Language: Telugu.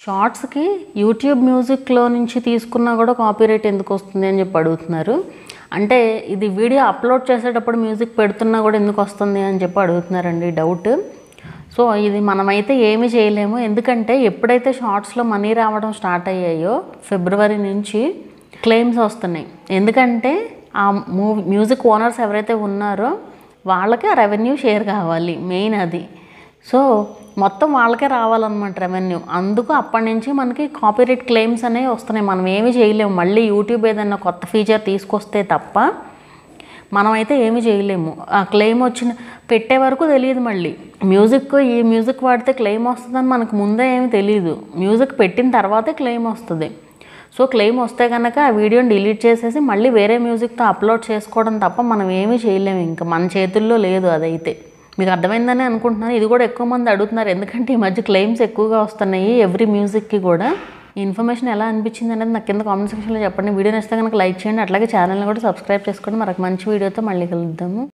షార్ట్స్కి యూట్యూబ్ మ్యూజిక్లో నుంచి తీసుకున్నా కూడా కాపీరైట్ ఎందుకు వస్తుంది అని చెప్పి అడుగుతున్నారు అంటే ఇది వీడియో అప్లోడ్ చేసేటప్పుడు మ్యూజిక్ పెడుతున్నా కూడా ఎందుకు వస్తుంది అని చెప్పి అడుగుతున్నారండి డౌట్ సో ఇది మనమైతే ఏమీ చేయలేము ఎందుకంటే ఎప్పుడైతే షార్ట్స్లో మనీ రావడం స్టార్ట్ అయ్యాయో ఫిబ్రవరి నుంచి క్లెయిమ్స్ వస్తున్నాయి ఎందుకంటే ఆ మూవీ మ్యూజిక్ ఓనర్స్ ఎవరైతే ఉన్నారో వాళ్ళకి ఆ రెవెన్యూ షేర్ కావాలి మెయిన్ అది సో మొత్తం వాళ్ళకే రావాలన్నమాట రెవెన్యూ అందుకు అప్పటి నుంచి మనకి కాపీరైట్ క్లెయిమ్స్ అనేవి వస్తున్నాయి మనం ఏమీ చేయలేము మళ్ళీ యూట్యూబ్ ఏదైనా కొత్త ఫీచర్ తీసుకొస్తే తప్ప మనమైతే ఏమీ చేయలేము ఆ క్లెయిమ్ వచ్చిన పెట్టే వరకు తెలియదు మళ్ళీ మ్యూజిక్ ఈ మ్యూజిక్ వాడితే క్లెయిమ్ వస్తుందని మనకు ముందే ఏమీ తెలియదు మ్యూజిక్ పెట్టిన తర్వాతే క్లెయిమ్ వస్తుంది సో క్లెయిమ్ వస్తే కనుక ఆ వీడియోని డిలీట్ చేసేసి మళ్ళీ వేరే మ్యూజిక్తో అప్లోడ్ చేసుకోవడం తప్ప మనం ఏమీ చేయలేము ఇంకా మన చేతుల్లో లేదు అదైతే మీకు అర్థమైందని అనుకుంటున్నాను ఇది కూడా ఎక్కువ మంది అడుగుతున్నారు ఎందుకంటే ఈ మధ్య క్లెయిమ్స్ ఎక్కువగా వస్తున్నాయి ఎవ్రీ మ్యూజిక్కి కూడా ఈ ఇన్ఫర్మేషన్ ఎలా అనిపించింది అనేది నాకు కింద కామెంట్ సెక్షన్లో చెప్పండి వీడియో నచ్చితే కనుక లైక్ చేయండి అట్లాగే ఛానల్ని కూడా సబ్స్క్రైబ్ చేసుకోండి మరొక మంచి వీడియోతో మళ్ళీ కలుద్దాము